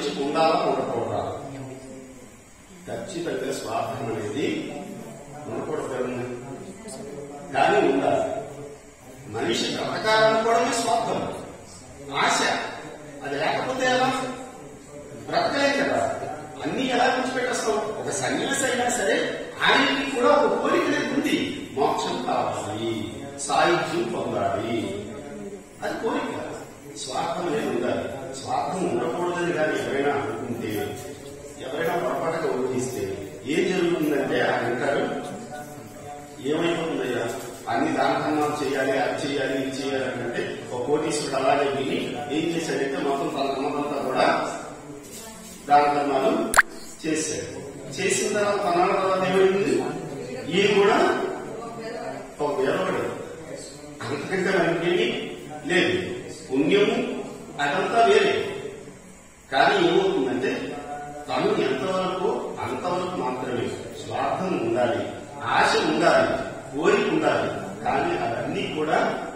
మనిషికి ఉండాలా ఉండకూడదా ఖచ్చితంగా స్వార్థం అనేది ఉండకూడదు కదండి. కానీ ఉండాలి మనిషి బ్రతకాలనుకోవడమే స్వార్థం ఆశ అది లేకపోతే ఎలా బ్రతకలేం కదా అన్ని ఎలా విడిచిపెట్టేస్తాం ఒక సన్యాసి అయినా సరే ఆయనకి కూడా ఒక కోరిక అనేది ఉంది మోక్షం కావాలి సాయుధ్యం పొందాలి అది కోరిక స్వార్థం అనేది ఉండాలి స్వార్థం ఉండకూడదని కానీ ఎవరైనా అనుకుంటే ఎవరైనా పొరపాటుగా ఊహిస్తే ఏం జరుగుతుందంటే ఆయన అంటారు ఏమైపోతుందయ్యా అన్ని దాన ధర్మాలు చేయాలి అది చేయాలి ఇది చేయాలి అంటే ఒక కోటీశ్వరుడు అలాగే విని ఏం చేశాడంటే మొత్తం తన ధర్మంతా కూడా దాన ధర్మాలు చేశాడు చేసిన తర్వాత తనాల తర్వాత ఏమైంది ఈయన కూడా ఒక వేరొకడు అంతకంటే మనకేమి లేదు పుణ్యము అదంతా వేరే కానీ ఏమవుతుందంటే తను ఎంతవరకు అంతవరకు మాత్రమే స్వార్థం ఉండాలి ఆశ ఉండాలి కోరిక ఉండాలి కానీ అవన్నీ కూడా